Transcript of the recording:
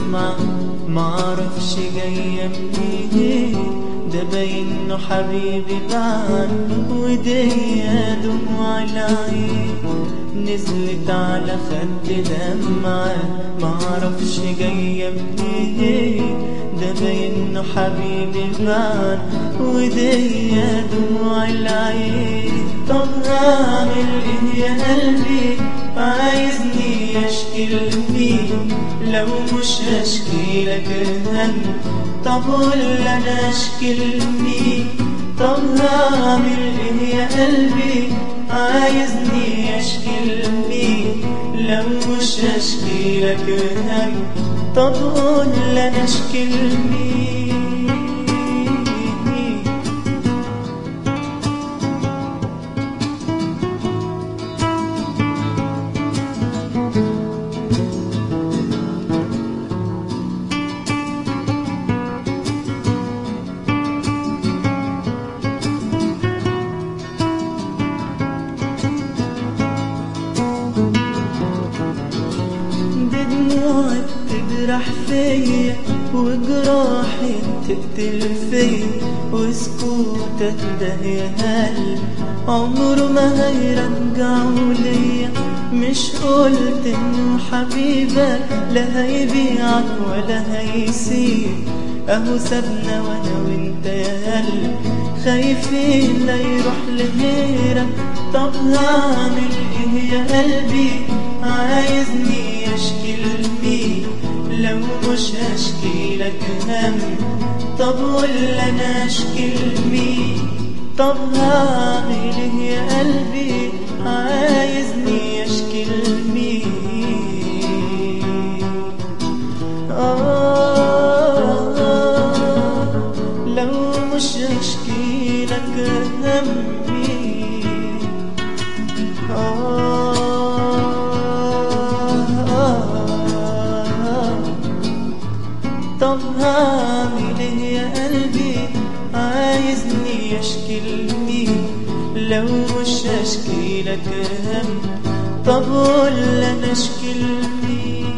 دمعة معرفش جاية منين ده باين انه حبيبي بعد وديا دموع العين نزلت على خد دمعة معرفش جاية منين ده باين انه حبيبي بعد وديا دموع العين طب هعمل ايه يا قلبي عايزني اشكي لمين لو مش هشكي لك هم طب قول انا اشكي لمين طب هعمل ايه يا قلبي عايزني اشكي لمين لو مش هشكي لك هم طب قول انا اشكي لمين دي دموع بتجرح فيا وجراحي تقتل فيا وسكوتك ده يا قلبي عمره ما هيرجعوا ليا مش قلت انه حبيبك لا هيبيعك ولا هيسيب اهو سابنا وانا وانت يا قلبي خايفين لا يروح لغيرك طب هعمل ايه يا قلبي عايزني اشكي لمين لو مش هشكي لك هم طب قول انا اشكي لمين طب هعمل ايه يا قلبي عايزني اشكي لمين آه لو مش هشكي لك همي آه طب هعمل ايه يا قلبي عايزني اشكي لمين لو مش هشكي لك هم طب قول انا اشكي لمين